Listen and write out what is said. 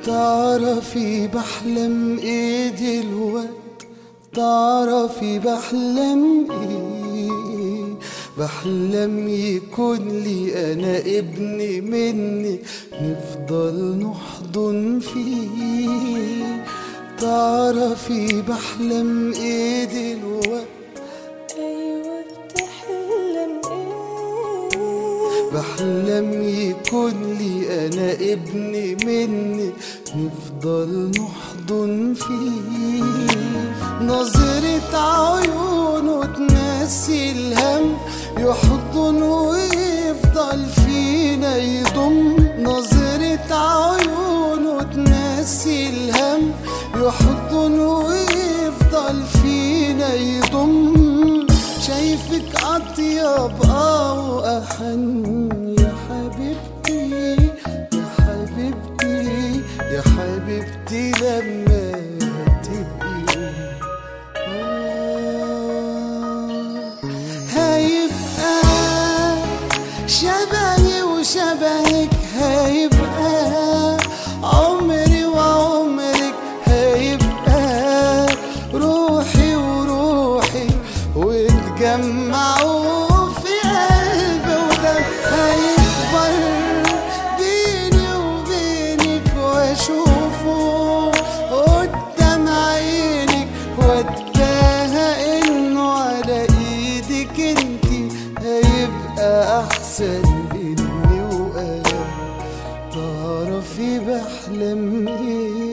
تعرفي بحلم ايه دلوقت تعرفي بحلم ايه بحلم يكون لي انا ابن مني نفضل نحضن فيه تعرفي بحلم ايه دلوقت أيوة بتحلم إيه بحلم يكون لي انا ابن مني نفضل نحضن فيه نظرة عيونه تنسي الهم يحضن ويفضل فينا يضم نظرة عيونه تنسي الهم يحضن ويفضل فينا يضم شايفك أطيب اه وأحن يا حبيبتي يا حبيبتي يا حبيبتي لما تبقي آه هيبقى شبهي وشبهك هيبقى عمري وعمرك هيبقى روحي وروحي واتجمعوا في قلبي ودم هيكبر بيني وبينك واشوفه قدام عينك واتباهى انه على ايدك انتي هيبقى احسن مني وانا تعرفي بحلم ايه